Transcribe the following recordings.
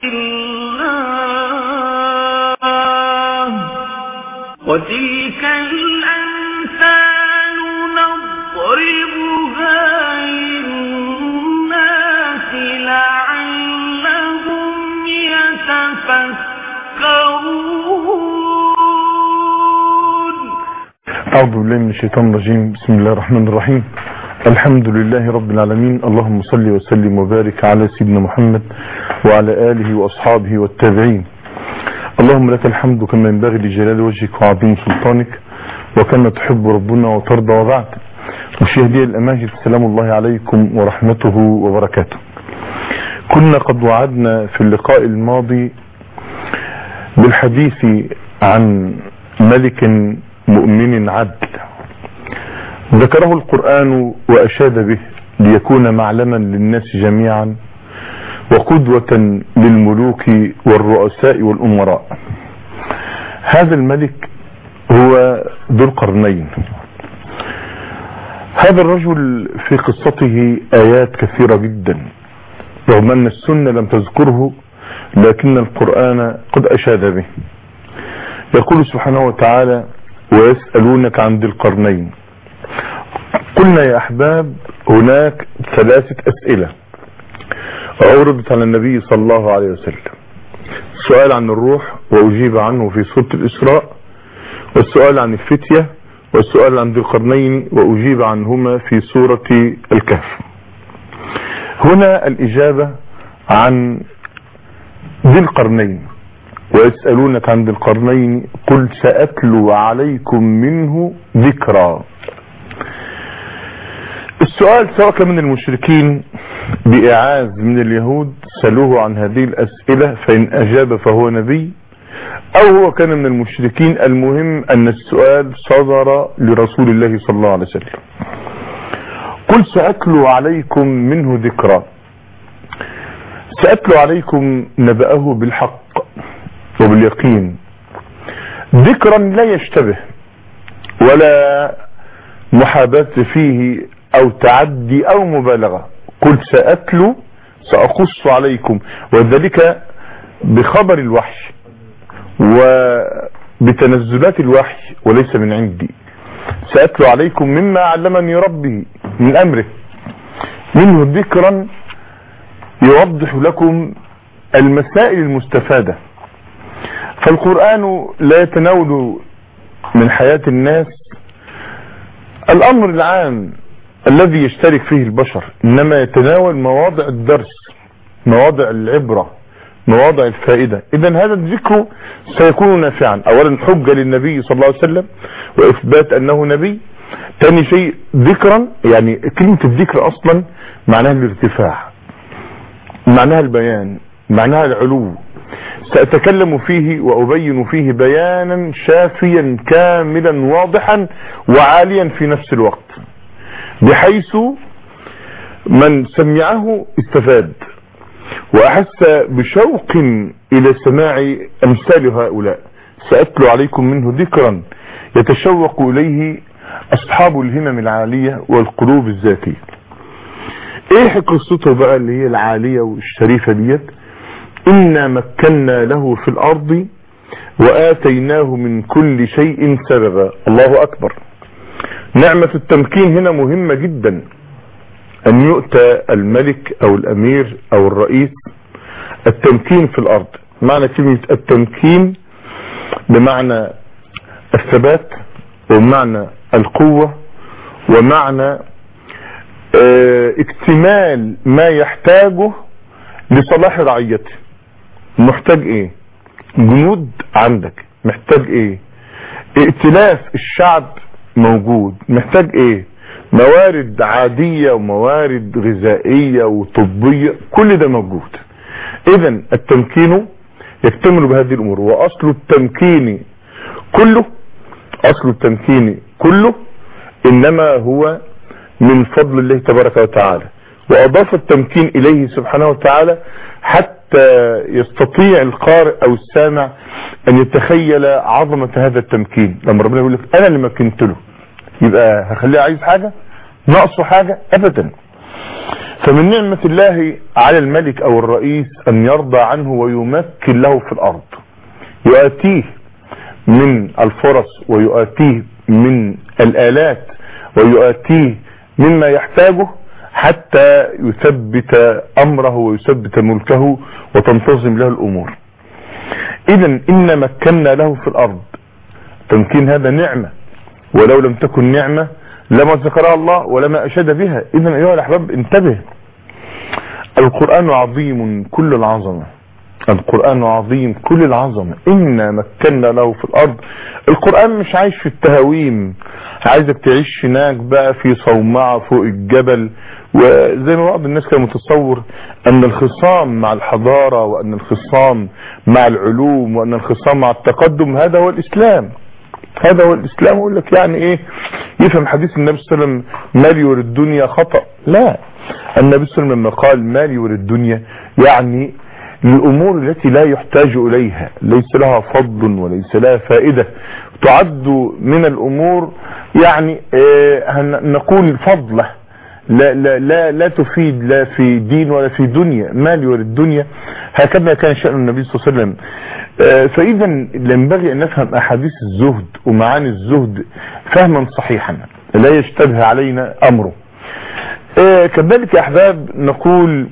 الله وتلك الأمثال نضربها للناس لعلهم يتفكرون أعوذ بالله من الشيطان الرجيم بسم الله الرحمن الرحيم الحمد لله رب العالمين اللهم صل وسلم وبارك على سيدنا محمد وعلى آله وأصحابه والتابعين اللهم لك الحمد كما ينبغي لجلال وجهك وعظيم سلطانك وكما تحب ربنا وترضى وبعد مشاهدي الأماجد سلام الله عليكم ورحمته وبركاته كنا قد وعدنا في اللقاء الماضي بالحديث عن ملك مؤمن عدل ذكره القرآن وأشاد به ليكون معلما للناس جميعا وقدوة للملوك والرؤساء والأمراء هذا الملك هو ذو القرنين هذا الرجل في قصته آيات كثيرة جدا رغم أن السنة لم تذكره لكن القرآن قد أشاد به يقول سبحانه وتعالى ويسألونك عن ذي القرنين قلنا يا أحباب هناك ثلاثة أسئلة عرضت على النبي صلى الله عليه وسلم السؤال عن الروح وأجيب عنه في سورة الإسراء والسؤال عن الفتية والسؤال عن ذي القرنين وأجيب عنهما في سورة الكهف هنا الإجابة عن ذي القرنين ويسألونك عن ذي القرنين قل سأتلو عليكم منه ذكرى السؤال سواء كان من المشركين بإعاز من اليهود سألوه عن هذه الأسئلة فإن أجاب فهو نبي أو هو كان من المشركين المهم أن السؤال صدر لرسول الله صلى الله عليه وسلم قل سأتلو عليكم منه ذكرى سأتلو عليكم نبأه بالحق وباليقين ذكرا لا يشتبه ولا محاباة فيه او تعدي او مبالغة قل سأتلو سأقص عليكم وذلك بخبر الوحي وبتنزلات الوحي وليس من عندي سأتلو عليكم مما علمني ربي من أمره منه ذكرا يوضح لكم المسائل المستفادة فالقرآن لا يتناول من حياة الناس الأمر العام الذي يشترك فيه البشر إنما يتناول مواضع الدرس مواضع العبرة مواضع الفائدة إذا هذا الذكر سيكون نافعا أولا حجة للنبي صلى الله عليه وسلم وإثبات أنه نبي ثاني شيء ذكرا يعني كلمة الذكر أصلا معناها الارتفاع معناها البيان معناها العلو سأتكلم فيه وأبين فيه بيانا شافيا كاملا واضحا وعاليا في نفس الوقت بحيث من سمعه استفاد وأحس بشوق إلى سماع أمثال هؤلاء سأتلو عليكم منه ذكرا يتشوق إليه أصحاب الهمم العالية والقلوب الذاتية ايه قصته بقى اللي هي العالية والشريفة ديت إنا مكنا له في الأرض وآتيناه من كل شيء سببا الله أكبر نعمة التمكين هنا مهمة جدا أن يؤتى الملك أو الأمير أو الرئيس التمكين في الأرض معنى كلمة التمكين بمعنى الثبات ومعنى القوة ومعنى اه اكتمال ما يحتاجه لصلاح رعيته محتاج ايه جنود عندك محتاج ايه ائتلاف الشعب موجود محتاج ايه موارد عادية وموارد غذائية وطبية كل ده موجود اذا التمكين يكتمل بهذه الامور واصل التمكين كله اصل التمكين كله انما هو من فضل الله تبارك وتعالى واضاف التمكين اليه سبحانه وتعالى حتى يستطيع القارئ او السامع ان يتخيل عظمة هذا التمكين لما ربنا يقول لك انا اللي مكنت له يبقى هخليه عايز حاجة ناقصه حاجة ابدا فمن نعمة الله على الملك او الرئيس ان يرضى عنه ويمكن له في الارض يؤتيه من الفرص ويؤتيه من الالات ويؤتيه مما يحتاجه حتى يثبت امره ويثبت ملكه وتنتظم له الامور اذا ان مكنا له في الارض تمكين هذا نعمة ولو لم تكن نعمة لما ذكرها الله ولما اشاد بها اذا ايها الاحباب انتبه القرآن عظيم كل العظمة القرآن عظيم كل العظمة إنا مكنا له في الأرض القرآن مش عايش في التهاويم عايزك تعيش هناك بقى في صومعة فوق الجبل وزي ما بعض الناس كان متصور أن الخصام مع الحضارة وأن الخصام مع العلوم وأن الخصام مع التقدم هذا هو الإسلام هذا هو الإسلام يقول لك يعني إيه يفهم حديث النبي صلى الله عليه وسلم مال يورد الدنيا خطأ لا النبي صلى الله عليه وسلم لما قال مال يورد الدنيا يعني الأمور التي لا يحتاج إليها ليس لها فضل وليس لها فائدة تعد من الأمور يعني آه نقول فضلة لا, لا, لا, لا تفيد لا في دين ولا في دنيا مال يورد الدنيا هكذا كان شأن النبي صلى الله عليه وسلم آه فإذا ينبغي أن نفهم أحاديث الزهد ومعاني الزهد فهما صحيحا لا يشتبه علينا أمره آه كذلك يا أحباب نقول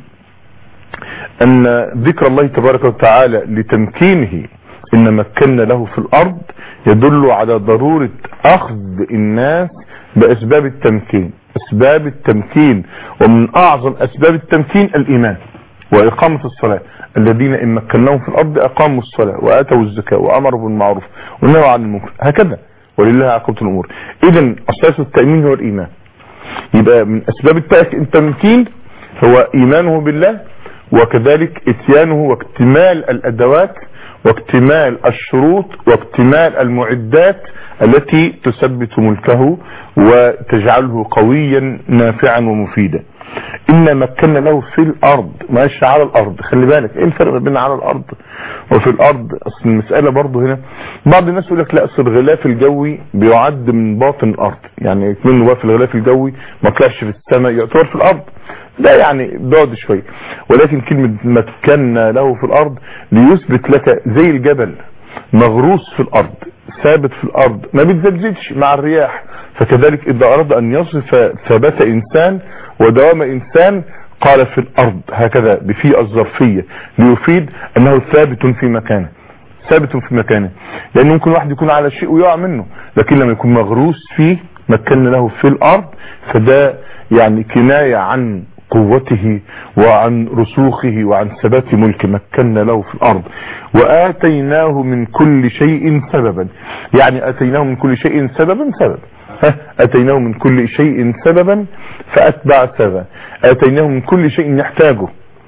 أن ذكر الله تبارك وتعالى لتمكينه إن مكنا له في الأرض يدل على ضرورة أخذ الناس بأسباب التمكين أسباب التمكين ومن أعظم أسباب التمكين الإيمان وإقامة الصلاة الذين إن مكناهم في الأرض أقاموا الصلاة وآتوا الزكاة وأمروا بالمعروف ونهوا عن المنكر هكذا ولله عقبة الأمور إذا أساس التأمين هو الإيمان يبقى من أسباب التمكين هو إيمانه بالله وكذلك اتيانه واكتمال الادوات واكتمال الشروط واكتمال المعدات التي تثبت ملكه وتجعله قويا نافعا ومفيدا إن مكنا له في الأرض ماشي على الأرض خلي بالك إيه الفرق بين على الأرض وفي الأرض أصل المسألة برضه هنا بعض الناس يقول لك لا أصل الغلاف الجوي بيعد من باطن الأرض يعني منه في الغلاف الجوي ما طلعش في السماء يعتبر في الأرض ده يعني بعد شوية ولكن كلمة مكنا له في الأرض ليثبت لك زي الجبل مغروس في الأرض ثابت في الأرض ما بيتزلزلش مع الرياح فكذلك إذا أراد أن يصف ثبات إنسان ودوام إنسان قال في الأرض هكذا بفي الظرفية ليفيد أنه ثابت في مكانه ثابت في مكانه لأن ممكن واحد يكون على شيء ويقع منه لكن لما يكون مغروس فيه مكنا له في الأرض فده يعني كناية عن قوته وعن رسوخه وعن ثبات ملك مكنا له في الأرض وآتيناه من كل شيء سببا يعني آتيناه من كل شيء سببا سبب أتيناه من كل شيء سببا فأتبع سببا آتيناه من كل شيء يحتاجه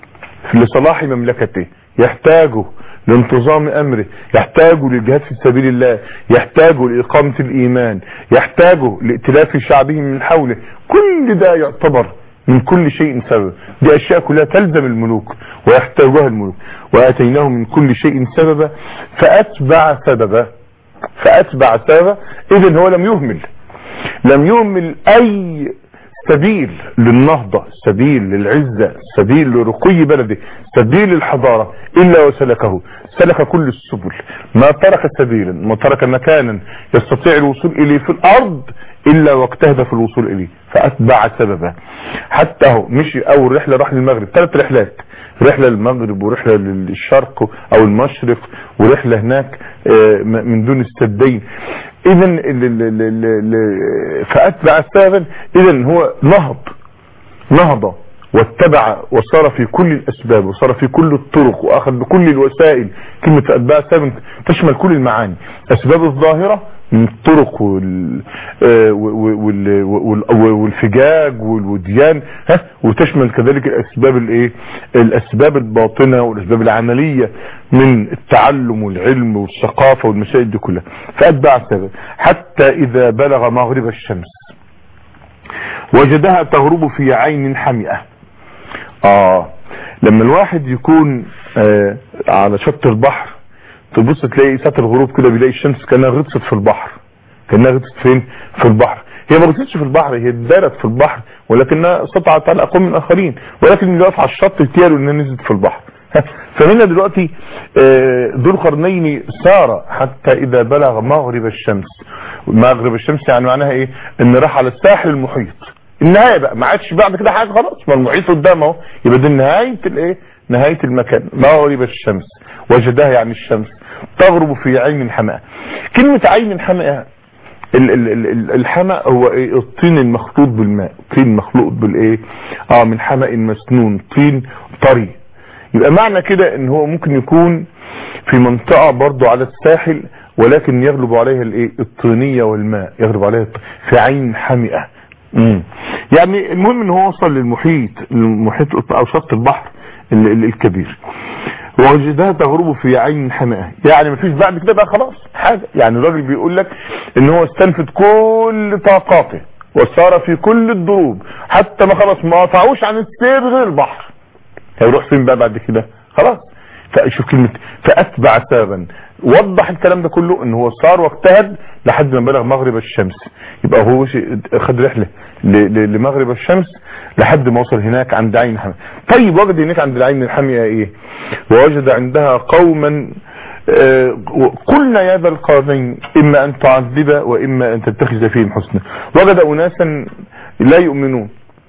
لصلاح مملكته يحتاجه لانتظام امره يحتاج للجهاد في سبيل الله يحتاج لإقامة الإيمان يحتاج لائتلاف شعبه من حوله كل ده يعتبر من كل شيء سبب دي أشياء كلها تلزم الملوك ويحتاجها الملوك وآتيناه من كل شيء سببا فأتبع سببا فأتبع سببا إذن هو لم يهمل لم يهمل أي سبيل للنهضة سبيل للعزة سبيل لرقي بلده سبيل للحضارة إلا وسلكه سلك كل السبل ما ترك سبيلا ما ترك مكانا يستطيع الوصول إليه في الأرض إلا واجتهد في الوصول إليه فأتبع سببا حتى هو مشي أول رحلة راح للمغرب ثلاث رحلات رحلة للمغرب ورحلة للشرق أو المشرق ورحلة هناك من دون السدين اذا فاتبع سببا اذا هو نهض نهض واتبع وصار في كل الاسباب وصار في كل الطرق واخذ بكل الوسائل كلمة اتباع سبب تشمل كل المعاني اسباب الظاهرة من الطرق وال... وال... وال... والفجاج والوديان ها وتشمل كذلك الاسباب الايه الاسباب الباطنه والاسباب العمليه من التعلم والعلم والثقافه والمسائل دي كلها فاتبع سبب حتى اذا بلغ مغرب الشمس وجدها تغرب في عين حمئه اه لما الواحد يكون آه على شط البحر تبص تلاقي ساعة الغروب كده بيلاقي الشمس كانها غطست في البحر كانها غطست فين في البحر هي ما غطتش في البحر هي اتدارت في البحر ولكنها سطعت على اقوام من اخرين ولكن اللي واقف على الشط اغتياله انها نزلت في البحر فهنا دلوقتي آه، ذو القرنين سار حتى اذا بلغ مغرب الشمس مغرب الشمس يعني معناها ايه ان راح على الساحل المحيط النهايه بقى ما عادش بعد كده حاجه خلاص ما المحيط قدامه اهو يبقى دي نهايه الايه نهايه المكان مغرب الشمس وجدها يعني الشمس تغرب في عين حماء كلمه عين حماء ال- ال- ال- ال- الحمأ هو ايه الطين المخلوط بالماء طين مخلوط بالايه اه من حمأ مسنون طين طري يبقى معنى كده ان هو ممكن يكون في منطقة برضو على الساحل ولكن يغلب عليها الايه الطينية والماء يغلب عليها الط- في عين حمئة مم. يعني المهم ان هو وصل للمحيط المحيط او شط البحر ال- ال- الكبير ووجدها تغرب في عين حمئة يعني مفيش بعد كده بقى خلاص حاجة يعني الراجل بيقول لك ان هو استنفد كل طاقاته وسار في كل الضروب حتى ما خلاص ما قطعوش عن السير غير البحر هيروح فين بقى بعد كده خلاص فشوف كلمة فأتبع سابا وضح الكلام ده كله ان هو صار واجتهد لحد ما بلغ مغرب الشمس يبقى هو شيء- خد رحلة ل- ل- لمغرب الشمس لحد ما وصل هناك عند عين حمية طيب وجد هناك عند العين الحمية ايه ووجد عندها قوما آه، قلنا يا ذا القرنين اما ان تعذب واما ان تتخذ فيهم حسنا وجد اناسا لا يؤمنون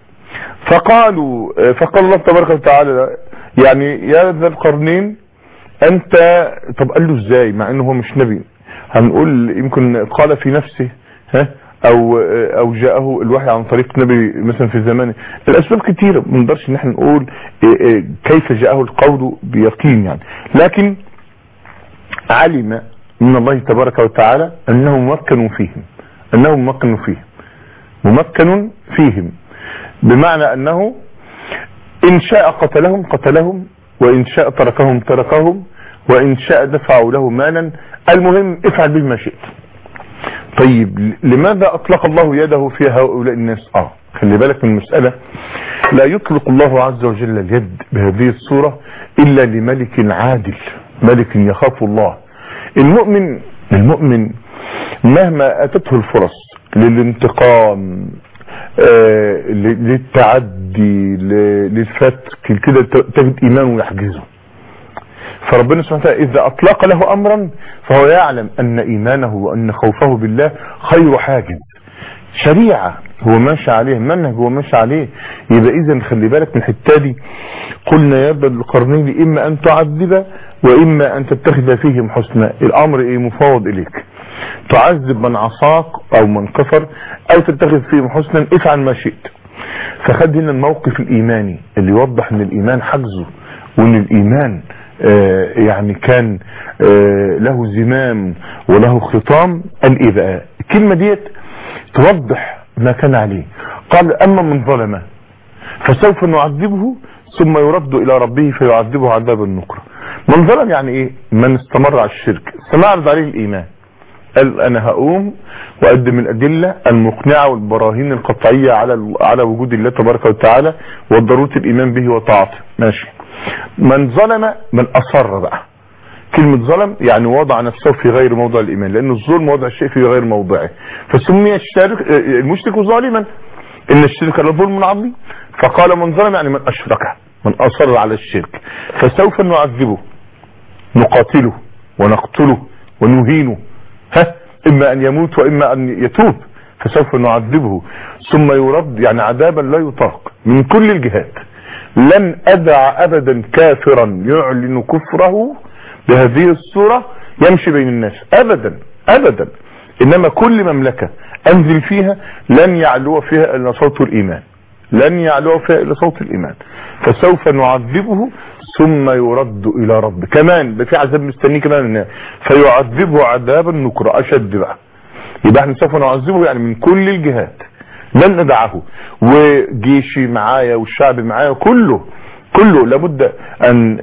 فقالوا فقال الله تبارك وتعالى يعني يا ذا القرنين انت طب قال له ازاي مع انه هو مش نبي هنقول يمكن قال في نفسه ها او او جاءه الوحي عن طريق نبي مثلا في زمانه الاسباب كتيره ما نقدرش ان احنا نقول إيه إيه كيف جاءه القول بيقين يعني لكن علم من الله تبارك وتعالى انه ممكن فيهم انه ممكن فيهم ممكن فيهم بمعنى انه ان شاء قتلهم قتلهم وان شاء تركهم تركهم وان شاء دفعوا له مالا المهم افعل به ما شئت طيب لماذا اطلق الله يده في هؤلاء الناس اه خلي بالك من المسألة لا يطلق الله عز وجل اليد بهذه الصورة الا لملك عادل ملك يخاف الله المؤمن المؤمن مهما اتته الفرص للانتقام آه للتعدي للفتك كده تجد ايمانه يحجزه فربنا سبحانه وتعالى اذا اطلق له امرا فهو يعلم ان ايمانه وان خوفه بالله خير حاجز شريعة هو ماشي عليه منهج هو ماشي عليه يبقى اذا خلي بالك من الحته دي قلنا يا ابن القرنين اما ان تعذب واما ان تتخذ فيهم حسنا الامر ايه مفوض اليك تعذب من عصاك او من كفر او تتخذ فيهم حسنا افعل ما شئت فخد هنا الموقف الايماني اللي يوضح ان الايمان حجزه وان الايمان آه يعني كان آه له زمام وله خطام قال ايه بقى الكلمة ديت توضح ما كان عليه قال اما من ظلم فسوف نعذبه ثم يرد الى ربه فيعذبه عذابا نكرا من ظلم يعني ايه من استمر على الشرك استمر عليه الايمان قال انا هقوم واقدم الادله المقنعه والبراهين القطعيه على على وجود الله تبارك وتعالى وضروره الايمان به وطاعته ماشي من ظلم من اصر بقى كلمة ظلم يعني وضع نفسه في غير موضع الإيمان لأن الظلم وضع الشيء في غير موضعه فسمي الشارك المشرك ظالما إن الشرك لظلم عظيم فقال من ظلم يعني من أشرك من أصر على الشرك فسوف نعذبه نقاتله ونقتله ونهينه ها إما أن يموت وإما أن يتوب فسوف نعذبه ثم يرد يعني عذابا لا يطاق من كل الجهات لن أدع أبدا كافرا يعلن كفره بهذه الصورة يمشي بين الناس ابدا ابدا انما كل مملكة انزل فيها لن يعلو فيها الا صوت الايمان لن يعلو فيها الا صوت الايمان فسوف نعذبه ثم يرد الى رب كمان ده في عذاب مستنيه كمان الناس فيعذبه عذابا نكرا اشد بقى يبقى احنا سوف نعذبه يعني من كل الجهات لن ندعه وجيشي معايا والشعب معايا كله كله لابد ان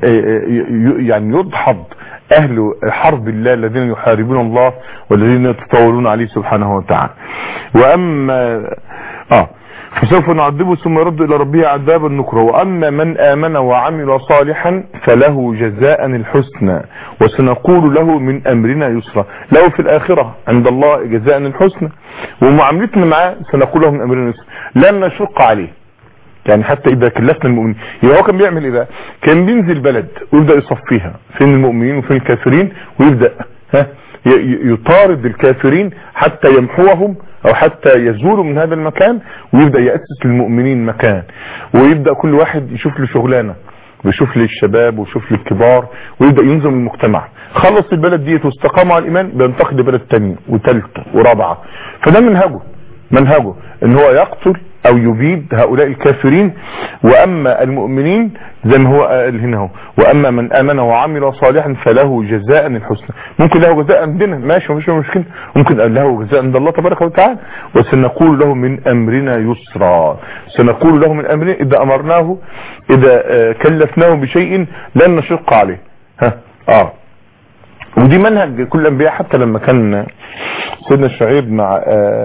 يعني يدحض اهل حرب الله الذين يحاربون الله والذين يتطاولون عليه سبحانه وتعالى واما اه فسوف نعذبه ثم يرد الى ربه عذابا نكرا واما من امن وعمل صالحا فله جزاء الحسنى وسنقول له من امرنا يسرا له في الاخره عند الله جزاء الحسنى ومعاملتنا معاه سنقول له من امرنا يسرا لن نشق عليه يعني حتى اذا كلفنا المؤمنين يبقى هو كان بيعمل ايه بقى كان بينزل بلد ويبدا يصفيها فين المؤمنين وفين الكافرين ويبدا ها ي- ي- يطارد الكافرين حتى يمحوهم او حتى يزولوا من هذا المكان ويبدا ياسس للمؤمنين مكان ويبدا كل واحد يشوف له شغلانه ويشوف للشباب ويشوف للكبار ويبدا ينظم المجتمع خلص البلد ديت واستقاموا على الايمان بينتقل لبلد تانية وثالثه ورابعه فده منهجه منهجه ان هو يقتل او يبيد هؤلاء الكافرين واما المؤمنين زي ما هو قال هنا اهو واما من امن وعمل صالحا فله جزاء الحسنى ممكن له جزاء عندنا ماشي مفيش مشكله ممكن له جزاء عند الله تبارك وتعالى وسنقول له من امرنا يسرا سنقول له من امرنا اذا امرناه اذا آه، كلفناه بشيء لن نشق عليه ها اه ودي منهج كل الانبياء حتى لما كان سيدنا شعيب مع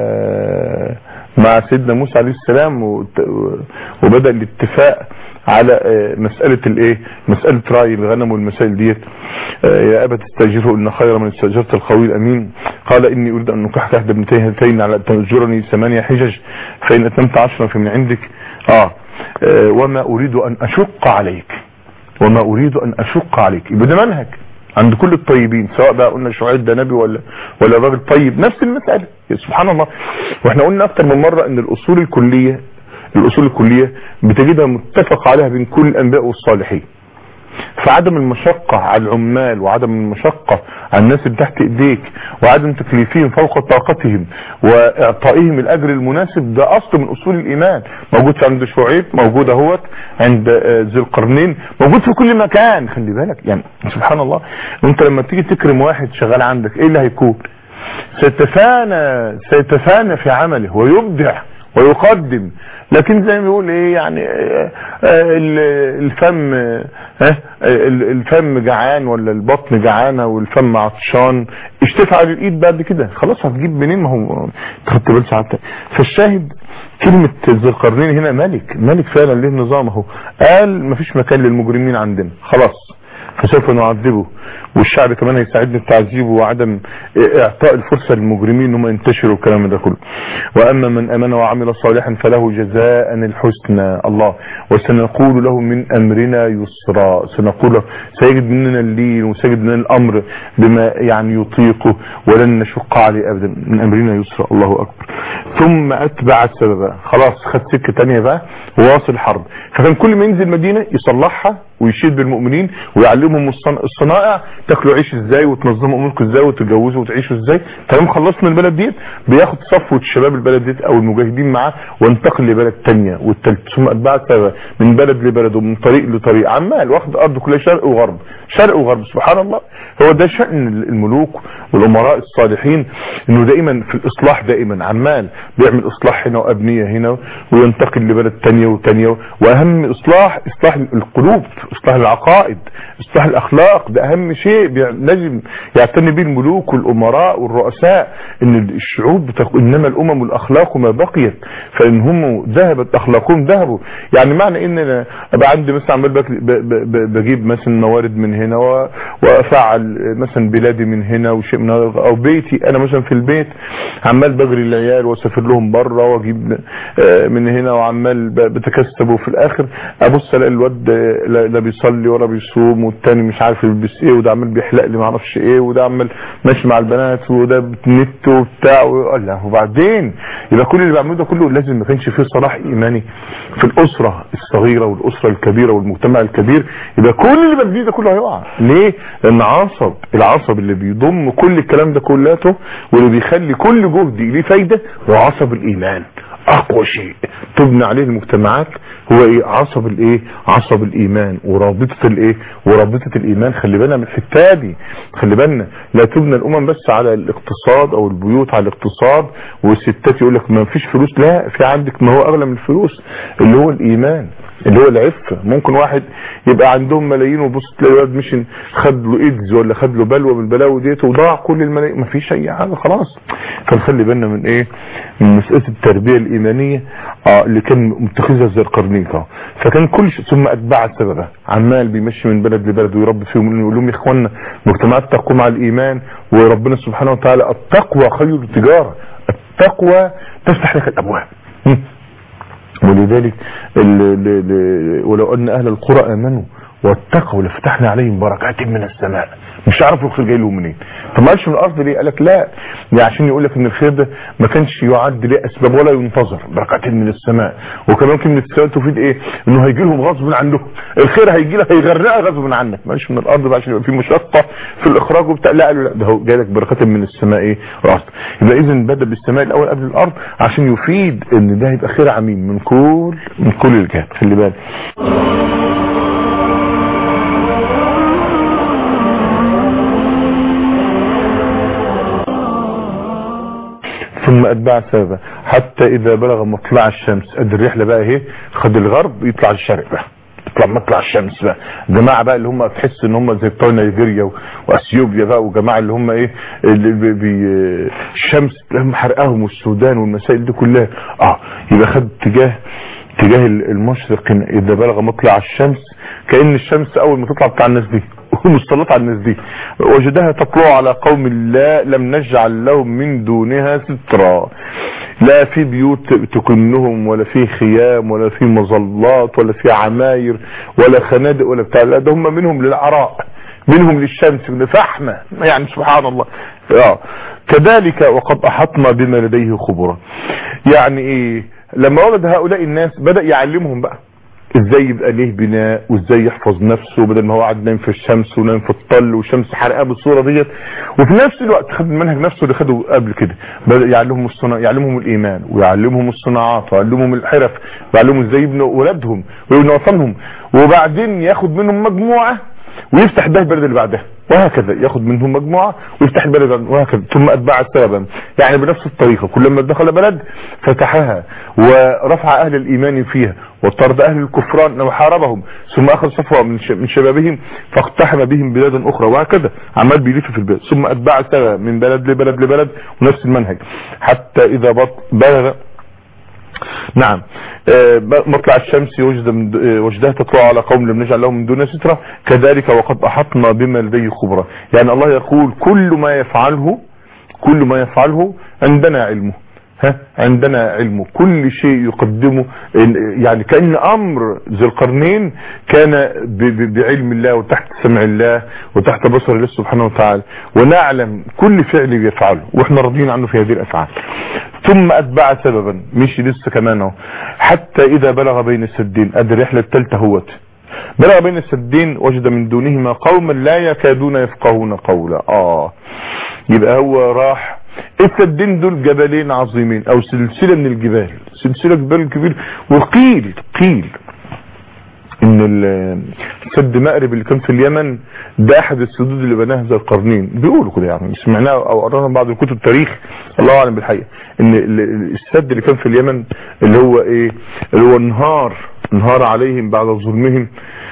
آه، مع سيدنا موسى عليه السلام وت- وبدا الاتفاق على آه، مسألة الايه مسألة رأي الغنم والمسائل ديت آه، يا أبا تستأجره إن خير من استأجرت القوي الأمين قال إني أريد أن نكحك أحد ابنتي هاتين على أن تأجرني ثمانية حجج فإن أتممت عشرا فمن عندك آه آه، وما أريد أن أشق عليك وما اريد ان اشق عليك يبقى ده منهج عند كل الطيبين سواء بقى قلنا شعيب ده نبي ولا ولا راجل طيب نفس المساله سبحان الله واحنا قلنا اكتر من مره ان الاصول الكليه الاصول الكليه بتجدها متفق عليها بين كل الانبياء والصالحين فعدم المشقة على العمال وعدم المشقة على الناس اللي تحت ايديك وعدم تكليفهم فوق طاقتهم واعطائهم الاجر المناسب ده اصل من اصول الايمان موجود عند شعيب موجود اهوت عند آه، ذي القرنين موجود في كل مكان خلي بالك يعني سبحان الله انت لما تيجي تكرم واحد شغال عندك ايه اللي هيكون سيتفانى سيتفانى في عمله ويبدع ويقدم لكن زي ما بيقول ايه يعني آه، آه، ال- الفم آه، ال- الفم جعان ولا البطن جعانه والفم عطشان اشتفع على الايد بعد كده خلاص هتجيب منين ما هو أنت خدت بال ساعتها فالشاهد كلمة ذي القرنين هنا ملك ملك فعلا ليه نظام اهو قال مفيش مكان للمجرمين عندنا خلاص فسوف نعذبه والشعب كمان هيساعدنا في تعذيبه وعدم اعطاء الفرصة للمجرمين انهم ينتشروا الكلام ده كله واما من امن وعمل صالحا فله جزاء الحسنى الله وسنقول له من امرنا يسرا سنقول له سيجد مننا اللين وسيجد مننا الامر بما يعني يطيقه ولن نشق عليه ابدا من امرنا يسرا الله اكبر ثم اتبع السبب خلاص خد سكه تانية بقى وواصل حرب فكان كل ما ينزل مدينه يصلحها ويشيد بالمؤمنين ويعلمهم الصن- الصنائع تاكلوا عيش ازاي وتنظموا اموركم ازاي وتتجوزوا وتعيشوا ازاي تمام خلصنا البلد ديت بياخد صفوه الشباب البلد ديت او المجاهدين معاه وانتقل لبلد تانية والتالت ثم اتباع السبب من بلد لبلد ومن طريق لطريق عمال واخد ارض كلها شرق وغرب شرق وغرب سبحان الله هو ده شأن الملوك والامراء الصالحين انه دائما في الاصلاح دائما عمال بيعمل اصلاح هنا وابنيه هنا وينتقل لبلد تانية وتانية واهم اصلاح اصلاح القلوب اصلاح العقائد اصلاح الاخلاق ده اهم شيء بيع- لازم يعتني به الملوك والامراء والرؤساء ان الشعوب بتق... انما الامم الاخلاق ما بقيت فان هم ذهبت اخلاقهم ذهبوا يعني معنى ان انا ابقى عندي مثلا عمال بك- ب... ب... ب... بجيب مثلا موارد من هنا و... وافعل مثلا بلادي من هنا وشيء من هذا او بيتي انا مثلا في البيت عمال بجري العيال واسافر لهم بره واجيب آه، من هنا وعمال ب- بتكسب وفي الاخر ابص الاقي الواد آه، لا لا بيصلي ولا بيصوم والتاني مش عارف يلبس ايه وده عمال بيحلق لي ما اعرفش ايه وده عمال ماشي مع البنات وده بتنت وبتاع ويقول لا وبعدين يبقى كل اللي بعمله ده كله لازم ما كانش فيه صلاح ايماني في الاسره الصغيره والاسره الكبيره والمجتمع الكبير يبقى كل اللي ببنيه ده كله هيقع ليه؟ لان عصب العصب اللي بيضم كل الكلام ده كلاته واللي بيخلي كل جهد ليه فايده هو عصب الايمان اقوى شيء تبنى عليه المجتمعات هو ايه عصب الايه عصب الايمان ورابطه الايه ورابطه الايمان خلي بالنا من الحته دي خلي بالنا لا تبنى الامم بس على الاقتصاد او البيوت على الاقتصاد والستات يقول لك ما فيش فلوس لا في عندك ما هو اغلى من الفلوس اللي هو الايمان اللي هو العفه ممكن واحد يبقى عندهم ملايين وبص تلاقي الواد مشي خد خد له ايدز ولا خد له بلوى من البلاوي ديت وضاع كل الملايين ما فيش اي حاجه خلاص فنخلي بالنا من ايه من مساله التربيه الايمانيه اه اللي كان متخذها الزرقرنيط اه فكان كل شيء ثم اتبع سببه عمال بيمشي من بلد لبلد ويربي فيهم يقول لهم يا اخوانا مجتمعات تقوم على الايمان وربنا سبحانه وتعالى التقوى خير التجاره التقوى تفتح لك الابواب م. ولذلك ال ال ال ولو ان اهل القرى امنوا واتقوا لفتحنا عليهم بركات من السماء مش عارفوا الخير جاي لهم منين فما قالش من الارض ليه قال لك لا دي عشان يقول لك ان الخير ده ما كانش يعد ليه اسباب ولا ينتظر بركات من السماء وكمان كلمه السماء تفيد ايه انه هيجي لهم غصب عنهم الخير هيجي لك هيغرقها غصب عنك مش من الارض بقى عشان يبقى في مشقه في الاخراج وبتاع لا قالوا لا ده هو جاي لك بركات من السماء ايه راس يبقى اذا بدا بالسماء الاول قبل الارض عشان يفيد ان ده هيبقى خير عميم من كل من كل الجهات خلي بالك ثم اتبع سببا حتى اذا بلغ مطلع الشمس ادي الرحله بقى اهي خد الغرب يطلع الشرق بقى يطلع مطلع الشمس بقى جماعه بقى اللي هم تحس ان هم زي بتوع نيجيريا واثيوبيا بقى وجماعه اللي هم ايه اللي بي بي الشمس لهم حرقهم والسودان والمسائل دي كلها اه يبقى خد اتجاه اتجاه المشرق اذا بلغ مطلع الشمس كان الشمس اول ما تطلع بتاع الناس دي مسلط على الناس دي وجدها تطلع على قوم لا لم نجعل لهم من دونها سترا لا في بيوت تكنهم ولا في خيام ولا في مظلات ولا في عماير ولا خنادق ولا بتاع لا ده هم منهم للعراء منهم للشمس من فحمة يعني سبحان الله آه. كذلك وقد أحطنا بما لديه خبرا يعني ايه لما وجد هؤلاء الناس بدأ يعلمهم بقى ازاي يبقى ليه بناء وازاي يحفظ نفسه بدل ما هو قاعد نايم في الشمس ونايم في الطل والشمس حرقاه بالصوره ديت وفي نفس الوقت خد المنهج نفسه اللي خده قبل كده بدا يعلمهم الصناعة يعلمهم الايمان ويعلمهم الصناعات ويعلمهم الحرف ويعلمهم ازاي يبنوا اولادهم ويبنوا وطنهم وبعدين ياخد منهم مجموعه ويفتح ده البلد اللي بعدها وهكذا ياخد منهم مجموعة ويفتح البلد وهكذا ثم أتباع سببا يعني بنفس الطريقة كلما دخل بلد فتحها ورفع أهل الإيمان فيها وطرد أهل الكفران وحاربهم ثم أخذ صفوة من من شبابهم فاقتحم بهم بلادا أخرى وهكذا عمال بيلف في البلد ثم أتباع سببا من بلد لبلد لبلد ونفس المنهج حتى إذا بلغ نعم مطلع الشمس وجد من وجدها تطلع على قوم لم نجعل لهم من دون سترة كذلك وقد أحطنا بما لديه خبرة يعني الله يقول كل ما يفعله كل ما يفعله عندنا علمه ها عندنا علمه كل شيء يقدمه يعني كأن أمر ذي القرنين كان بعلم الله وتحت سمع الله وتحت بصر الله سبحانه وتعالى ونعلم كل فعل يفعله واحنا راضيين عنه في هذه الأفعال ثم أتبع سببا مش لسه كمان اهو حتى إذا بلغ بين السدين أدي الرحلة الثالثة هوت بلغ بين السدين وجد من دونهما قوما لا يكادون يفقهون قولا آه يبقى هو راح السدين دول جبلين عظيمين او سلسلة من الجبال سلسلة جبال كبير وقيل قيل ان سد مأرب اللي كان في اليمن ده احد السدود اللي بناها ذا القرنين بيقولوا كده يعني سمعناه او قرانا بعض الكتب التاريخ الله اعلم بالحقيقه ان السد اللي كان في اليمن اللي هو ايه اللي هو انهار انهار عليهم بعد ظلمهم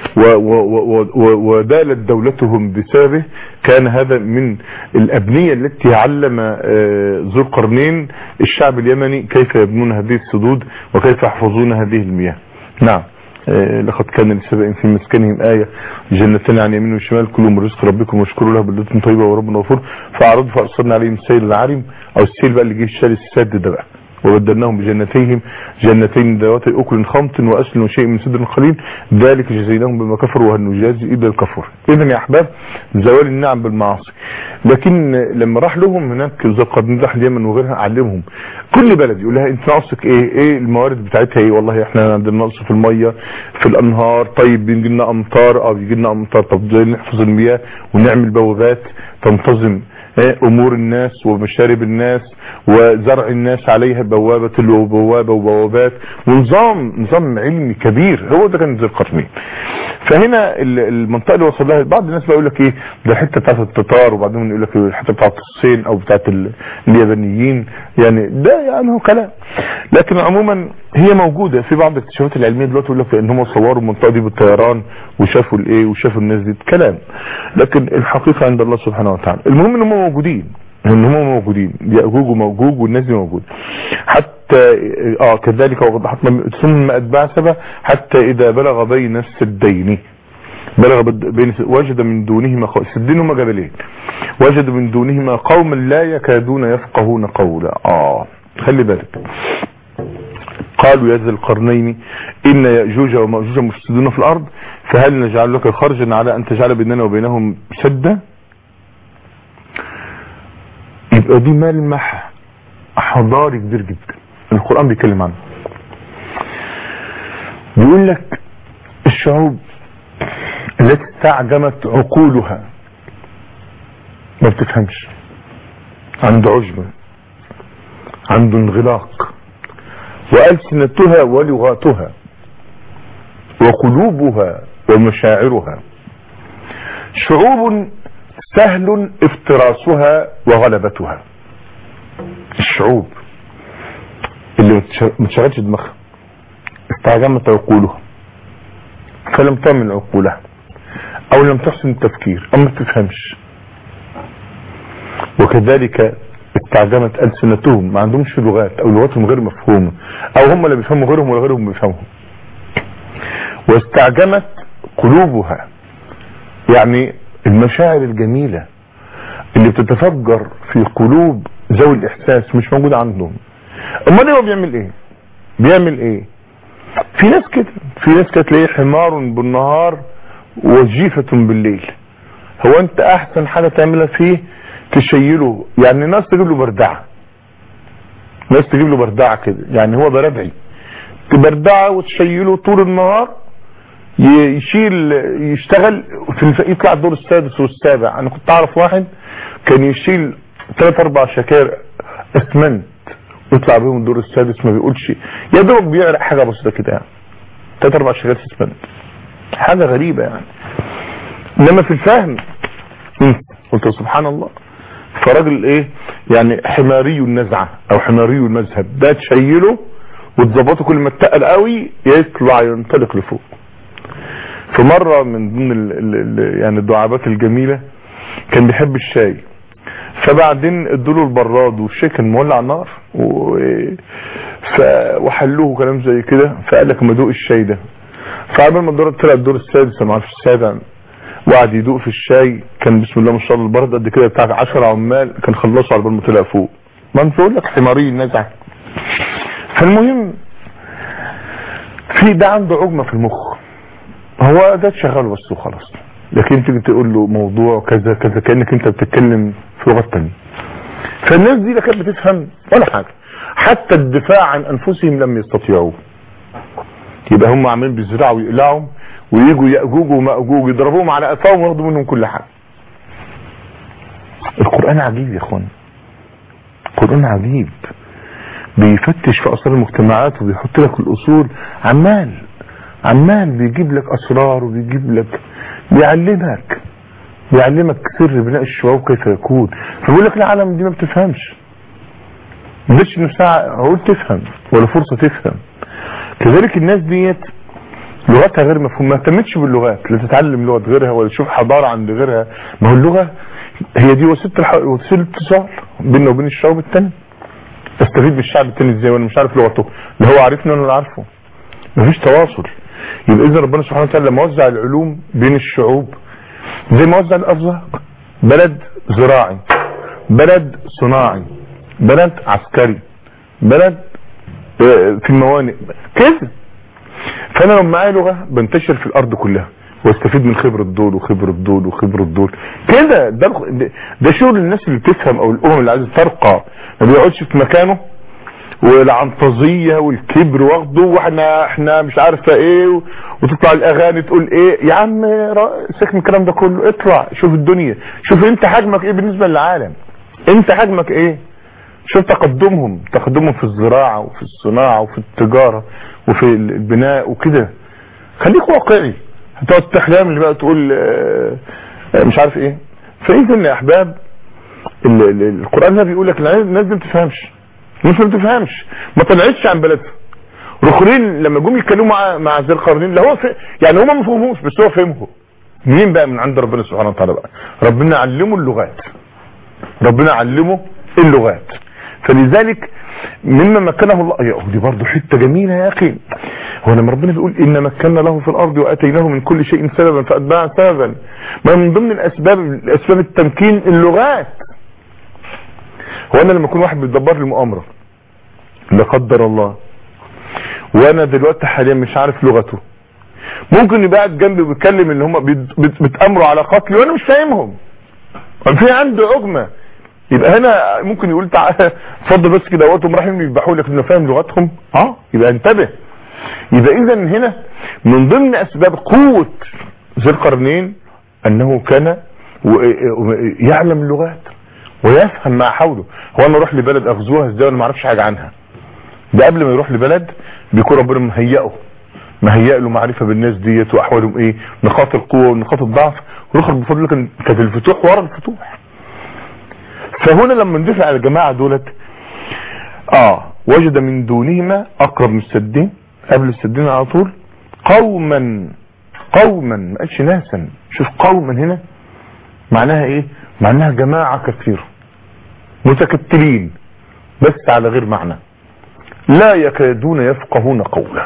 ودالت دولتهم بسببه كان هذا من الأبنية التي علم ذو القرنين الشعب اليمني كيف يبنون هذه السدود وكيف يحفظون هذه المياه نعم لقد كان لسبق في مسكنهم آية جنتين عن يمين وشمال كلوا من رزق ربكم واشكروا له بلدة طيبة وربنا غفور فأعرضوا فأصرنا عليهم سيل العارم أو السيل بقى اللي جه الشال السد ده بقى وبدلناهم بجنتيهم جنتين ذوات اكل خمط واصل وشيء من سدر قليل ذلك جزيناهم بما كفروا وهل نجازي الا الكفر اذا يا احباب زوال النعم بالمعاصي لكن لما راح لهم هناك زي قرن راح اليمن وغيرها علمهم كل بلد يقول لها انت ناقصك ايه ايه الموارد بتاعتها ايه والله احنا عندنا نقص في الميه في الانهار طيب بيجي لنا امطار او بيجي لنا امطار طب ازاي نحفظ المياه ونعمل بوابات تنتظم امور الناس ومشارب الناس وزرع الناس عليها بوابة وبوابة وبوابات ونظام نظام علمي كبير هو ده كان ذي القرنين فهنا المنطقة اللي وصل لها بعض الناس بقى يقول لك ايه ده الحته بتاعت التتار وبعدين يقول لك الحته بتاعت الصين او بتاعت اليابانيين يعني ده يعني هو كلام لكن عموما هي موجودة في بعض الاكتشافات العلمية دلوقتي يقول لك ان هم صوروا المنطقة دي بالطيران وشافوا الايه وشافوا الناس دي كلام لكن الحقيقة عند الله سبحانه وتعالى المهم ان هم موجودين ان هم موجودين يأجوج وموجوج والناس دي موجودة حتى اه كذلك وضحتنا ثم اتباع سبع حتى اذا بلغ بين السدين بلغ بين وجد من دونهما السدين هما جبلين وجد من دونهما قوما لا يكادون يفقهون قولا اه خلي بالك قالوا يا ذا القرنين إن يأجوج ومأجوج مفسدون في الأرض فهل نجعل لك خرجا على أن تجعل بيننا وبينهم سدا يبقى دي ملمح حضاري كبير جدا القرآن بيتكلم عنه بيقول لك الشعوب التي استعجمت عقولها ما بتفهمش عنده عجبة عنده انغلاق وألسنتها ولغاتها وقلوبها ومشاعرها شعوب سهل افتراسها وغلبتها الشعوب اللي متشغلش دماغها استعجمت عقولها فلم تمن عقولها او لم تحسن التفكير او ما تفهمش وكذلك استعجمت ألسنتهم ما عندهمش لغات او لغاتهم غير مفهومة او هم اللي بيفهموا غيرهم ولا غيرهم بيفهمهم واستعجمت قلوبها يعني المشاعر الجميلة اللي بتتفجر في قلوب ذوي الاحساس مش موجودة عندهم امال هو بيعمل ايه بيعمل ايه في ناس كده في ناس كده تلاقيه حمار بالنهار وجيفة بالليل هو انت احسن حاجة تعملها فيه تشيله يعني ناس تجيب له بردعة ناس تجيب له بردعة كده يعني هو بردعي تبردعه وتشيله طول النهار يشيل يشتغل في الف... يطلع الدور السادس والسابع انا كنت اعرف واحد كان يشيل ثلاث اربع شكاير اسمنت ويطلع بيهم الدور السادس ما بيقولش يا دوب بيعرق حاجه بسيطه كده يعني ثلاث اربع شكاير اسمنت حاجه غريبه يعني انما في الفهم قلت سبحان الله فراجل ايه يعني حماري النزعه او حماري المذهب ده تشيله وتظبطه كل ما اتقل قوي يطلع ينطلق لفوق في مرة من ضمن ال ال يعني الدعابات الجميلة كان بيحب الشاي فبعدين ادوله البراد والشاي كان مولع نار و... ف... وحلوه كلام زي كده فقال لك ما دوق الشاي ده فقبل ما الدور طلع الدور السادس ما اعرفش السابع وقعد يدوق في الشاي كان بسم الله ما شاء الله البرد قد كده بتاع 10 عمال كان خلصوا على بال ما طلع فوق ما انت بقول لك حماري النزعه فالمهم في ده عنده عجمه في المخ هو ده شغال بس وخلاص لكن تيجي تقول له موضوع كذا كذا كانك انت بتتكلم في لغه ثانيه فالناس دي لا كانت بتفهم ولا حاجه حتى الدفاع عن انفسهم لم يستطيعوا يبقى هم عاملين بيزرعوا ويقلعوا ويجوا ياجوج وماجوج يضربوهم على قفاهم وياخدوا منهم كل حاجه القران عجيب يا اخوان القران عجيب بيفتش في اسرار المجتمعات وبيحط لك الاصول عمال عمال بيجيب لك اسرار وبيجيب لك بيعلمك بيعلمك سر بناء الشعوب كيف يكون فبيقول لك العالم دي ما بتفهمش مش نفسها عقول تفهم ولا فرصة تفهم كذلك الناس ديت لغتها غير مفهوم ما اهتمتش باللغات لا تتعلم لغة غيرها ولا تشوف حضارة عند غيرها ما هو اللغة هي دي وسيلة الح... وسيلة اتصال بيننا وبين الشعوب التانية استفيد بالشعب التاني ازاي وانا مش عارف لغته لا هو عارفني وانا اللي عارفه مفيش تواصل يبقى اذا ربنا سبحانه وتعالى لما وزع العلوم بين الشعوب زي ما وزع الارزاق بلد زراعي بلد صناعي بلد عسكري بلد في الموانئ كده فانا لو معايا لغه بنتشر في الارض كلها واستفيد من خبرة دول وخبرة دول وخبرة دول كده ده ده شغل الناس اللي بتفهم او الامم اللي عايزه ترقى ما بيقعدش في مكانه والعنطزيه والكبر واخده واحنا احنا مش عارفه ايه و- وتطلع الاغاني تقول ايه يا عم را- سيبك من الكلام ده كله اطلع شوف الدنيا شوف انت حجمك ايه بالنسبه للعالم انت حجمك ايه شوف تقدمهم تقدمهم في الزراعه وفي الصناعه وفي التجاره وفي البناء وكده خليك واقعي هتقعد تحلم اللي بقى تقول آه، آه، مش عارف ايه فاذا يا احباب ال- ال- القران ده بيقول لك الناس دي ما بتفهمش الناس ما بتفهمش ما طلعتش عن بلدها رخرين لما جم يتكلموا مع مع ذي القرنين لا هو في يعني هم ما فهموش بس هو فهمهم مين بقى من عند ربنا سبحانه وتعالى بقى ربنا علمه اللغات ربنا علمه اللغات فلذلك مما مكنه الله يا دي برضه حته جميله يا اخي هو لما ربنا بيقول ان مكنا له في الارض واتيناه من كل شيء سببا فاتبع سببا ما من ضمن الاسباب اسباب التمكين اللغات هو انا لما اكون واحد بيدبر لي مؤامره لا قدر الله وانا دلوقتي حاليا مش عارف لغته ممكن يبقى قاعد جنبي وبيتكلم ان هم بيت- بيت- بيتامروا على قتلي وانا مش فاهمهم في عنده عجمه يبقى هنا ممكن يقول تعالى اتفضل بس كده وقتهم رايحين يذبحوا لك انه فاهم لغتهم اه يبقى انتبه يبقى اذا هنا من ضمن اسباب قوه ذي القرنين انه كان و- و- يعلم اللغات ويفهم ما حوله هو انا اروح لبلد اغزوها ازاي وانا ما اعرفش حاجه عنها ده قبل ما يروح لبلد بيكون ربنا مهيئه مهيئ له معرفه بالناس ديت واحوالهم ايه نقاط القوه ونقاط الضعف ويخرج بفضل كان كانت الفتوح ورا الفتوح فهنا لما ندفع على الجماعه دولت اه وجد من دونهما اقرب من السدين قبل السدين على طول قوما قوما ما قالش ناسا شوف قوما هنا معناها ايه معناها جماعه كثيره متكتلين بس على غير معنى لا يكادون يفقهون قولا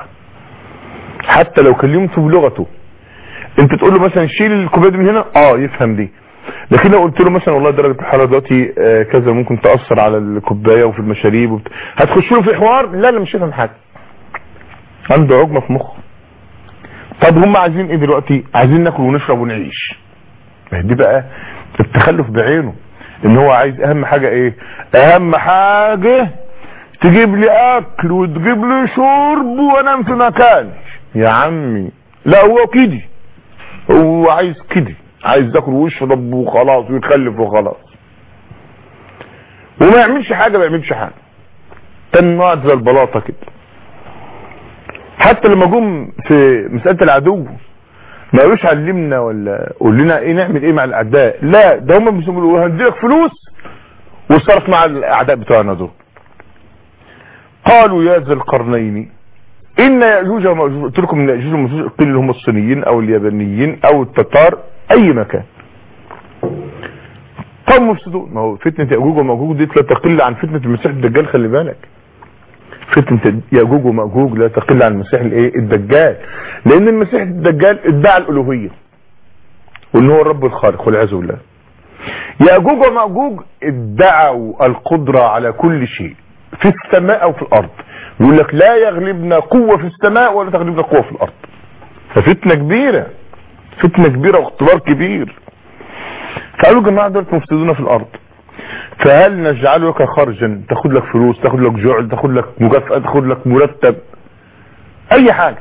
حتى لو كلمته بلغته انت تقول له مثلا شيل الكوبايه دي من هنا اه يفهم دي لكن لو قلت له مثلا والله درجه الحراره دلوقتي آه، كذا ممكن تاثر على الكوبايه وفي المشاريب وبت... هتخش له في حوار لا لا مش هيفهم حاجه عنده عجمه في مخه طب هم عايزين ايه دلوقتي عايزين ناكل ونشرب ونعيش ما هي دي بقى التخلف بعينه ان هو عايز اهم حاجه ايه اهم حاجه تجيب لي اكل وتجيب لي شرب وانام في مكاني يا عمي لا هو كده هو عايز كده عايز ياكل ويشرب وخلاص ويتخلف وخلاص وما يعملش حاجه ما يعملش حاجه تنوعت زي البلاطه كده حتى لما جم في مساله العدو ما قالوش علمنا ولا قول لنا ايه نعمل ايه مع الاعداء لا ده هم بيقولوا هنديلك فلوس وصرف مع الاعداء بتوعنا دول قالوا يا ذا القرنين ان ياجوج وماجوج قلت لكم ان ياجوج وماجوج قيل اللي هم الصينيين او اليابانيين او التتار اي مكان قوم مفسدون ما هو فتنه ياجوج وماجوج دي لا تقل عن فتنه المسيح الدجال خلي بالك فتنه ياجوج وماجوج لا تقل عن المسيح الايه الدجال لان المسيح الدجال ادعى الالوهيه وان هو الرب الخالق والعياذ بالله ياجوج وماجوج ادعوا القدره على كل شيء في السماء او في الارض يقول لك لا يغلبنا قوه في السماء ولا تغلبنا قوه في الارض ففتنه كبيره فتنه كبيره واختبار كبير فقالوا الجماعه دول مفسدون في الارض فهل نجعلك خرجا تاخد لك فلوس تاخد لك جعل تاخد لك مكافاه تاخد لك مرتب اي حاجه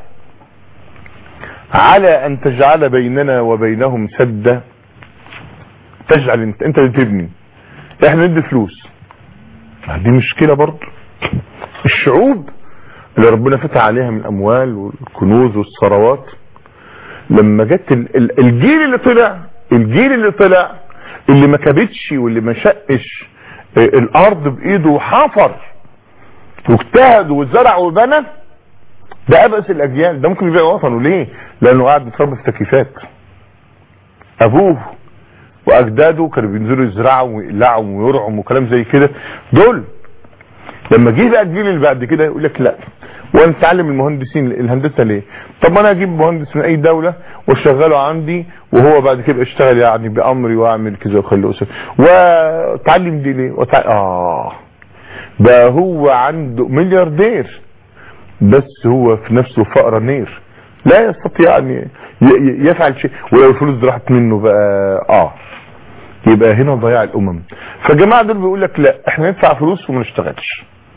على ان تجعل بيننا وبينهم سدا تجعل انت انت اللي تبني احنا ندي فلوس دي مشكله برضه الشعوب اللي ربنا فتح عليها من الاموال والكنوز والثروات لما جت ال- ال- الجيل اللي طلع الجيل اللي طلع اللي ما كبتش واللي ما شقش آه، الارض بايده وحفر واجتهد وزرع وبنى ده ابأس الاجيال ده ممكن يبيع وطنه ليه لانه قاعد بيتربى في تكييفات ابوه واجداده كانوا بينزلوا يزرعوا ويقلعوا ويرعوا وكلام زي كده دول لما جه بقى الجيل اللي بعد كده يقول لك لا وانا اتعلم المهندسين الهندسه ليه طب ما انا اجيب مهندس من اي دوله واشغله عندي وهو بعد كده يشتغل يعني بامري واعمل كذا واخليه أسر. واتعلم دي ليه وتع... اه ده هو عنده ملياردير بس هو في نفسه فقر نير لا يستطيع ان ي- ي- يفعل شيء ولو الفلوس دي راحت منه بقى اه يبقى هنا ضياع الامم فالجماعه دول بيقول لك لا احنا ندفع فلوس وما نشتغلش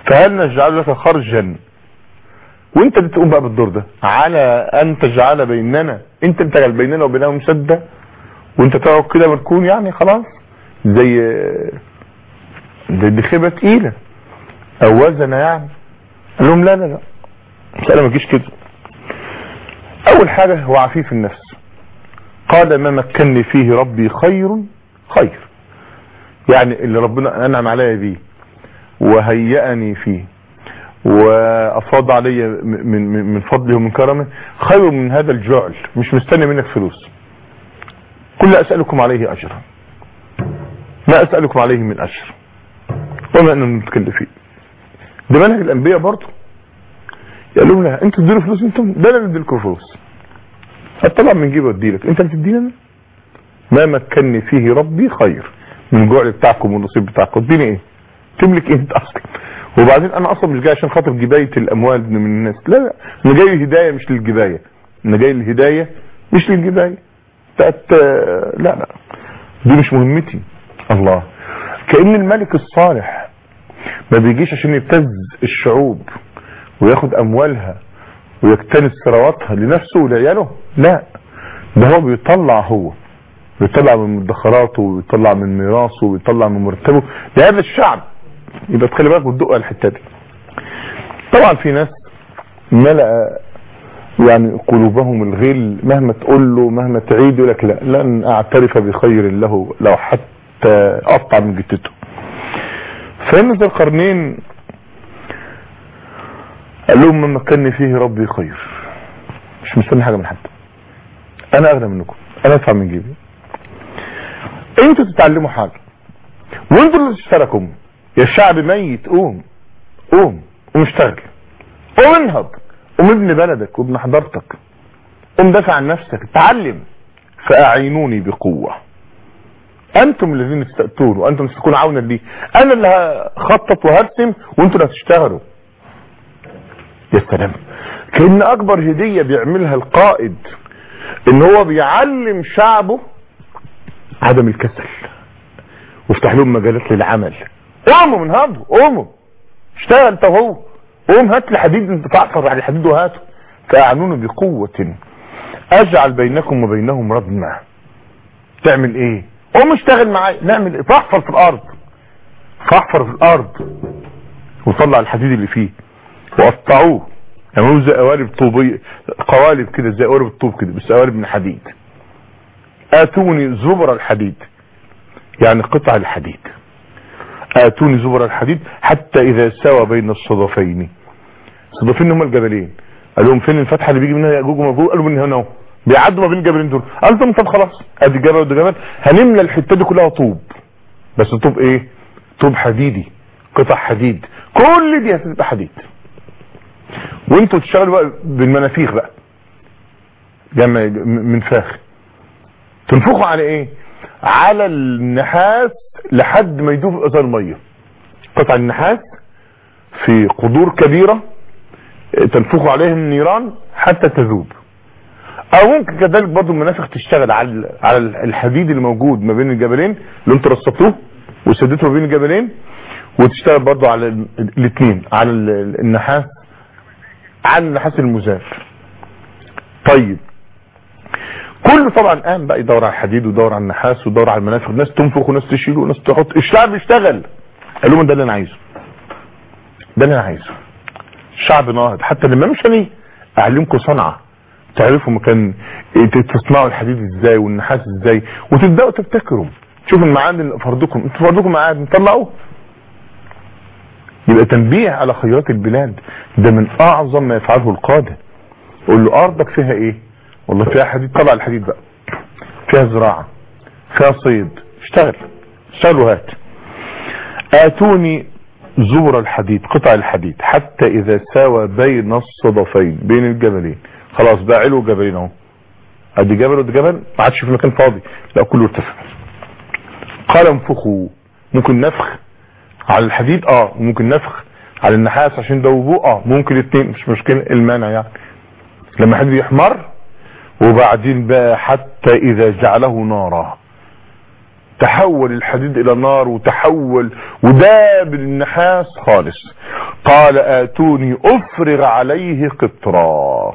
فهل نجعل لك خرجا وانت اللي تقوم بقى بالدور ده على ان تجعل بيننا انت اللي تجعل بيننا وبينهم سده وانت تقعد كده مركون يعني خلاص زي دي, دي خيبه تقيله او وزنه يعني قال لهم لا لا لا مسألة ما تجيش كده اول حاجة هو عفيف النفس قال ما مكنني فيه ربي خير خير يعني اللي ربنا انعم عليا بيه وهيأني فيه وافاض علي من, من, من فضله ومن كرمه خير من هذا الجعل مش مستني منك فلوس كل اسألكم عليه اجرا ما اسألكم عليه من اجر وما انهم متكلفين ده منهج الانبياء برضه قال لهم لا انتوا تديروا فلوس انتم ده انا اللي اديلكم فلوس طبعا من جيبي اديلك انت اللي تديني انا ما مكنني فيه ربي خير من الجعل بتاعكم والنصيب بتاعكم اديني ايه تملك ايه انت اصلا وبعدين انا اصلا مش جاي عشان خاطر جبايه الاموال من الناس لا لا انا جاي الهدايه مش للجبايه انا جاي الهدايه مش للجبايه بتاعت لا لا دي مش مهمتي الله كأن الملك الصالح ما بيجيش عشان يبتز الشعوب وياخد اموالها ويكتنس ثرواتها لنفسه ولعياله لا ده هو بيطلع هو بيطلع من مدخراته ويطلع من ميراثه ويطلع من مرتبه لهذا الشعب يبقى تخلي بالك وتدق على الحته دي طبعا في ناس ملأ يعني قلوبهم الغل مهما تقول له مهما تعيد يقول لك لا لن اعترف بخير له لو حتى اقطع من جتته فإن ذا القرنين قال لهم ما مكنني فيه ربي خير مش مستني حاجه من حد انا اغنى منكم انا ادفع من جيبي انتوا تتعلموا حاجه وانتوا اللي تشتركوا يا الشعب ميت قوم قوم قوم اشتغل قوم انهض قوم ابن بلدك وابن حضرتك قوم دافع عن نفسك اتعلم فاعينوني بقوه انتم الذين تستأتون وانتم ستكونوا عونا لي انا اللي هخطط وهرسم وانتم اللي هتشتغلوا يا سلام كأن اكبر هدية بيعملها القائد ان هو بيعلم شعبه عدم الكسل وافتح لهم مجالات للعمل قوموا من هضوا قوموا اشتغل انت هو قوم هات لي حديد انت تعفر على الحديد وهاته فاعنوني بقوة اجعل بينكم وبينهم ردما تعمل ايه قوم اشتغل معايا نعمل ايه فاحفر في الارض فاحفر في الارض وطلع الحديد اللي فيه وقطعوه يعملوه زي قوالب طوبية قوالب كده زي قوالب الطوب كده بس قوالب من حديد اتوني زبر الحديد يعني قطع الحديد اتوني زبر الحديد حتى اذا سوى بين الصدفين الصدفين هم الجبلين قال لهم فين الفتحه اللي بيجي منها ياجوج وماجوج قالوا من هنا اهو بيعدوا ما بين الجبلين دول قال لهم طب خلاص ادي جبل وادي جبل هنملى الحته دي كلها طوب بس طوب ايه طوب حديدي قطع حديد كل دي هتبقى حديد وانتوا تشتغلوا بقى بالمنافيخ بقى جمع من فاخ تنفخوا على ايه على النحاس لحد ما يدوب في ازار الميه قطع النحاس في قدور كبيرة تنفخوا عليها النيران حتى تذوب او ممكن كذلك برضو المنافخ تشتغل على على الحديد اللي موجود ما بين الجبلين اللي انتوا رصتوه وسدته ما بين الجبلين وتشتغل برضو على الاثنين على النحاس على النحاس المزاف طيب كله طبعا قام بقى يدور على الحديد ويدور على النحاس ويدور على المنافخ ناس تنفخ وناس تشيل وناس تحط الشعب يشتغل قال لهم ده اللي انا عايزه ده اللي انا عايزه الشعب ناهض حتى الامام الشامي اعلمكم صنعه تعرفوا مكان تصنعوا الحديد ازاي والنحاس ازاي وتبداوا تبتكروا شوفوا المعادن فرضكم انتوا فرضكم معادن طلعوه يبقى تنبيه على خيرات البلاد ده من اعظم ما يفعله القاده قول له ارضك فيها ايه والله فيها حديد طلع الحديد بقى فيها زراعه فيها صيد اشتغل اشتغل وهات اتوني زور الحديد قطع الحديد حتى اذا ساوى بين الصدفين بين الجبلين خلاص بقى علو جبلين اهو ادي جبل ودي جبل ما عادش في مكان فاضي لا كله ارتفع قال انفخوا ممكن نفخ على الحديد اه ممكن نفخ على النحاس عشان دوبوه اه ممكن اتنين مش مشكله المانع يعني لما الحديد يحمر وبعدين بقى حتى اذا جعله نارا تحول الحديد الى نار وتحول وداب النحاس خالص قال آتوني أفرغ عليه قطرا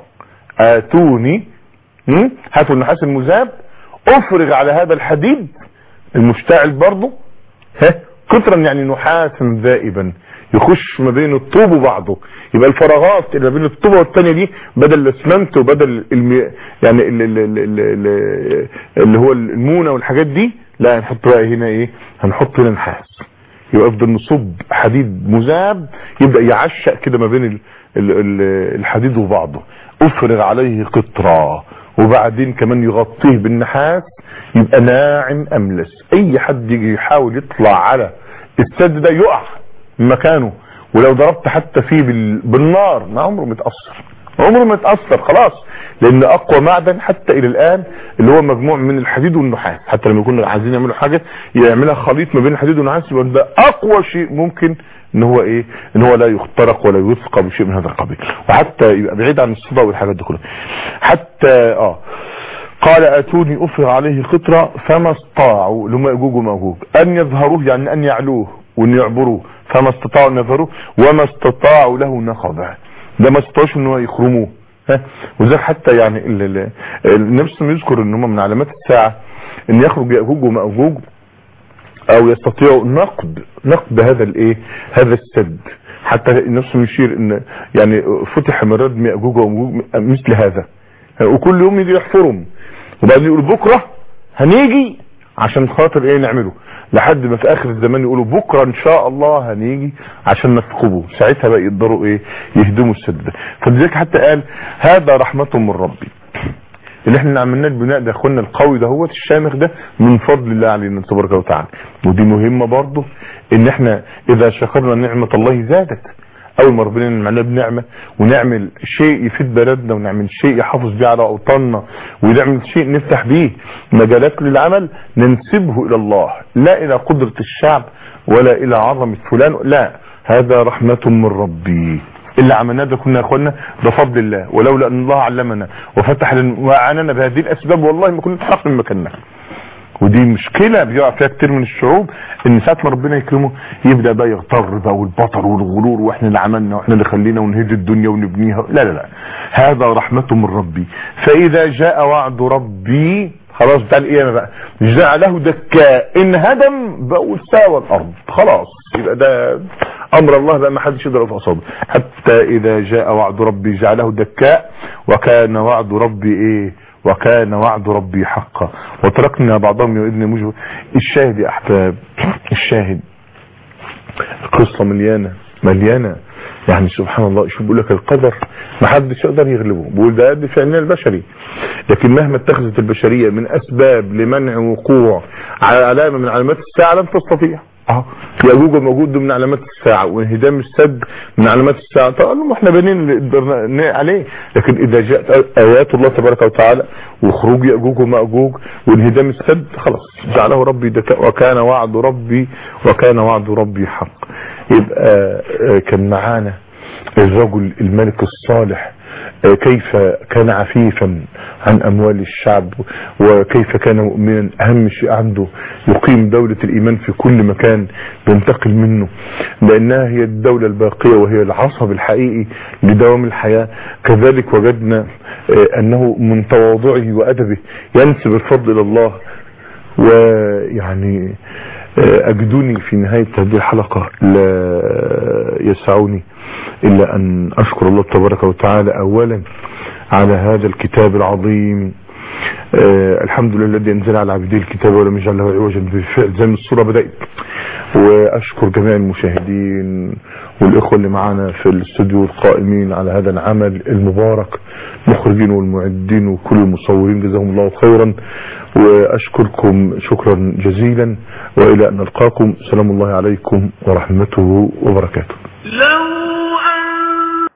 آتوني م? هاتوا النحاس المذاب أفرغ على هذا الحديد المشتعل برضه ها قطرا يعني نحاسا ذائبا يخش ما بين الطوب وبعضه يبقى الفراغات اللي ما بين الطوبه والثانيه دي بدل الاسمنت وبدل المي... يعني ال- ال- ال- ال- ال- اللي هو المونه والحاجات دي لا هنحط بقى هنا ايه هنحط هنا نحاس يبقى يفضل نصب حديد مذاب يبدا يعشق كده ما بين ال- ال- ال- الحديد وبعضه افرغ عليه قطرا وبعدين كمان يغطيه بالنحاس يبقى ناعم املس اي حد يجي يحاول يطلع على السد ده يقع من مكانه ولو ضربت حتى فيه بال... بالنار ما عمره متأثر عمره ما يتأثر خلاص لان اقوى معدن حتى الى الان اللي هو مجموع من الحديد والنحاس حتى لما يكونوا عايزين يعملوا حاجة يعملها خليط ما بين الحديد والنحاس يبقى ده اقوى شيء ممكن ان هو ايه ان هو لا يخترق ولا يثقى بشيء من هذا القبيل وحتى يبقى بعيد عن الصدى والحاجات دي كلها حتى اه قال اتوني افرغ عليه قطرة فما استطاعوا اللي هم ياجوج وماجوج ان يظهروه يعني ان يعلوه وان يعبروه فما استطاعوا ان يظهروه وما استطاعوا له نقبا ده ما استطاعوش ان هو يخرموه ها وذلك حتى يعني ال- ال- النبي صلى الله عليه وسلم يذكر ان هم من علامات الساعه ان يخرج ياجوج وماجوج او يستطيعوا نقد نقد هذا الايه هذا السد حتى النبي صلى الله عليه وسلم يشير ان يعني فتح من ردم ياجوج وماجوج مثل هذا وكل يوم يجي يحفرهم وبعدين يقول بكره هنيجي عشان خاطر ايه نعمله لحد ما في اخر الزمان يقولوا بكره ان شاء الله هنيجي عشان نثقبه ساعتها بقى يقدروا ايه يهدموا السد ده فلذلك حتى قال هذا رحمه من ربي اللي احنا عملناه البناء ده اخوانا القوي ده هو الشامخ ده من فضل الله علينا تبارك وتعالى ودي مهمه برضه ان احنا اذا شكرنا نعمه الله زادت اول ما ربنا ينعم علينا بنعمه ونعمل شيء يفيد بلدنا ونعمل شيء يحافظ بيه على اوطاننا ونعمل شيء نفتح بيه مجالات للعمل ننسبه الى الله لا الى قدره الشعب ولا الى عظمه فلان لا هذا رحمه من ربي اللي عملناه ده كنا يا اخوانا ده فضل الله ولولا ان الله علمنا وفتح لنا واعاننا بهذه الاسباب والله ما كنا نتحرك من مكاننا ودي مشكلة بيقع فيها كتير من الشعوب ان ساعة ما ربنا يكرمه يبدأ بقى يغتر بقى والبطر والغرور واحنا اللي عملنا واحنا اللي خلينا ونهد الدنيا ونبنيها لا لا لا هذا رحمة من ربي فاذا جاء وعد ربي خلاص بتاع القيامة بقى جعله دكاء ان هدم بقى ساوى الارض خلاص يبقى ده امر الله بقى ما حدش يقدر يقف قصاده حتى اذا جاء وعد ربي جعله دكاء وكان وعد ربي ايه وكان وعد ربي حقا وتركنا بعضهم يؤذن مجهد الشاهد يا احباب الشاهد قصة مليانة مليانة يعني سبحان الله شو بيقول لك القدر ما حدش يقدر يغلبه بيقول ده قد فعلنا البشري لكن مهما اتخذت البشرية من اسباب لمنع وقوع على علامة من علامات الساعة لن تستطيع اه ياجوج وماجوج من علامات الساعة وانهدام السد من علامات الساعة طبعا ما احنا بنين اللي قدرنا عليه لكن اذا جاءت ايات الله تبارك وتعالى وخروج ياجوج وماجوج وانهدام السد خلاص جعله ربي دكاء وكان وعد ربي وكان وعد ربي حق يبقى آه، كان معانا الرجل الملك الصالح آه، كيف كان عفيفا عن اموال الشعب وكيف كان مؤمنا اهم شيء عنده يقيم دولة الايمان في كل مكان بينتقل منه لانها هي الدولة الباقية وهي العصب الحقيقي لدوام الحياة كذلك وجدنا آه، انه من تواضعه وادبه ينسب الفضل الى الله ويعني آه، أجدني في نهاية هذه الحلقة لا يسعني إلا أن أشكر الله تبارك وتعالى أولا على هذا الكتاب العظيم آه الحمد لله الذي أنزل على عبده الكتاب ولم يجعل له عوجا بالفعل زي ما الصورة بدأت وأشكر جميع المشاهدين والإخوة اللي معنا في الاستوديو القائمين على هذا العمل المبارك المخرجين والمعدين وكل المصورين جزاهم الله خيرا وأشكركم شكرا جزيلا وإلى أن نلقاكم سلام الله عليكم ورحمته وبركاته لو